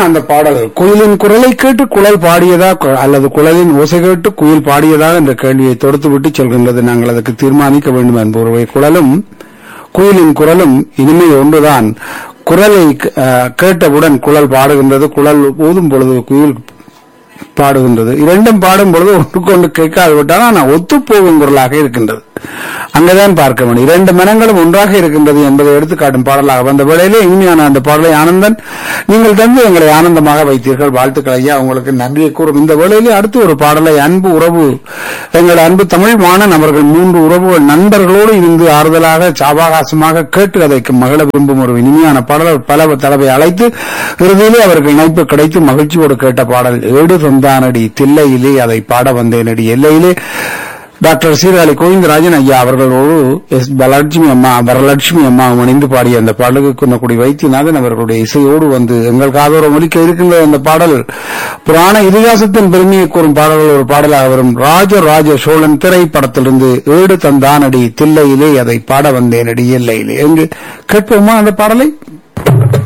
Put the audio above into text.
அந்த பாடல் குயிலின் குரலை கேட்டு குழல் பாடியதா கு- அல்லது குழலின் ஓசை கேட்டு குயில் பாடியதா என்ற கேள்வியை தொடுத்து விட்டு செல்கின்றது நாங்கள் அதற்கு தீர்மானிக்க வேண்டும் என்பவருடைய குழலும் குயிலின் குரலும் இனிமை ஒன்றுதான் குரலை அஹ், கேட்டவுடன் குழல் பாடுகின்றது குழல் ஊதும் பொழுது குயில் பாடுகின்றது இரண்டும் பாடும் பொழுது ஒன்றுக்கொண்டு கேட்காது விட்டால் ஆனால் ஒத்துப்போகும் குரலாக இருக்கின்றது அங்கதான் பார்க்க வேண்டும் இரண்டு மனங்களும் ஒன்றாக இருக்கின்றது என்பதை எடுத்துக்காட்டும் பாடலாக வந்த வேளையிலே இனிமையான அந்த பாடலை ஆனந்தன் நீங்கள் தந்து எங்களை ஆனந்தமாக வைத்தீர்கள் வாழ்த்துக்கள் ஐயா உங்களுக்கு நன்றியை கூறும் இந்த வேளையிலே அடுத்து ஒரு பாடலை அன்பு உறவு எங்கள் அன்பு தமிழ் மாணன் அவர்கள் மூன்று உறவுகள் நண்பர்களோடு இருந்து ஆறுதலாக சாவகாசமாக கேட்டு அதை மகள விரும்பும் ஒரு இனிமையான பாடல் பல தடவை அழைத்து இறுதியிலே அவர்கள் இணைப்பு கிடைத்து மகிழ்ச்சியோடு கேட்ட பாடல் ஏடு சொந்தானடி தில்லையிலே அதை பாட வந்தேனடி எல்லையிலே டாக்டர் சீர்காழி கோவிந்தராஜன் ஐயா அவர்களோடு எஸ் பலட்சுமி அம்மா வரலட்சுமி அம்மா இணைந்து பாடிய அந்த பாடலுக்கு குன்னக்குடி வைத்தியநாதன் அவர்களுடைய இசையோடு வந்து எங்கள் காதோரம் ஒலிக்க இருக்கின்ற அந்த பாடல் புராண இதிகாசத்தின் பெருமையை கூறும் பாடல்கள் ஒரு பாடலாக வரும் ராஜ ராஜ சோழன் திரைப்படத்திலிருந்து ஏடு தந்தானடி தில்லையிலே அதை பாட வந்தேனடி எல்லையிலே எங்கு கேட்போமா அந்த பாடலை